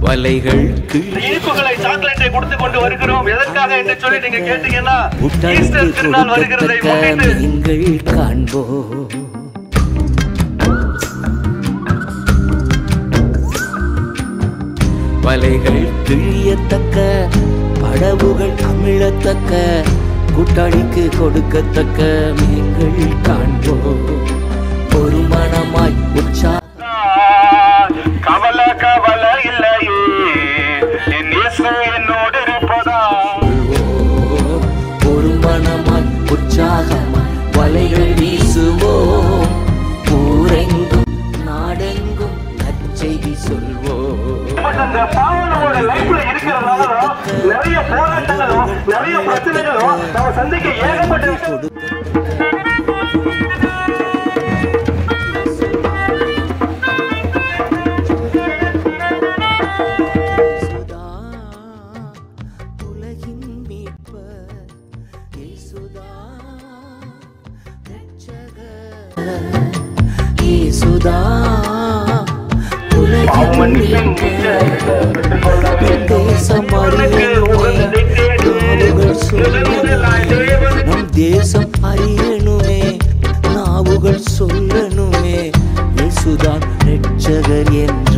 வலைகள் கிழி இனிப்புகளை சாக்லேட்டை கொடுத்து கொண்டு வருகிறோம் எதற்காக என்று சொல்லி நீங்க கேட்டீங்கன்னா முட்டாய்க்கு ஈஸ்டர் திருநாள் வருகிறதை கொடுக்கத்தக்க முன்னிட்டு மீன்கள் காண்போம் வலைகள் கிழியத்தக்க படவுகள் அமிழத்தக்க கூட்டாளிக்கு கொடுக்கத்தக்க மீன்கள் காண்போம் ஒரு மனமாய் உற்சா கவலை கவலை இல்லையே என் இயேசு என்னோடு இருப்பதா கொள்வோம். ஒரு மனமாய் உற்சாகமாய் வலைகள் வீசுவோம் ஊரெங்கும் நாடெங்கும் நற்செய்தி சொல்வோம் பட் அந்த பாவம் நம்மளோட லைஃப்ல இருக்கிறதுனால நிறைய போராட்டங்களும் நிறைய பிரச்சனைகளும் நம்ம சந்திக்க ஏகப்பட்ட விஷயம் இயேசுதா, உலகின் மீட்பர். இயேசுதா, இரட்சகர். இயேசுதா, உலகின் மீட்பர். என் தேசம் அறியணுமே, நாவுகள் சொல்லணுமே. நம் தேசம் அறியணுமே நாவுகள் சொல்லணுமே இயேசுதான் ரட்சகர் என்று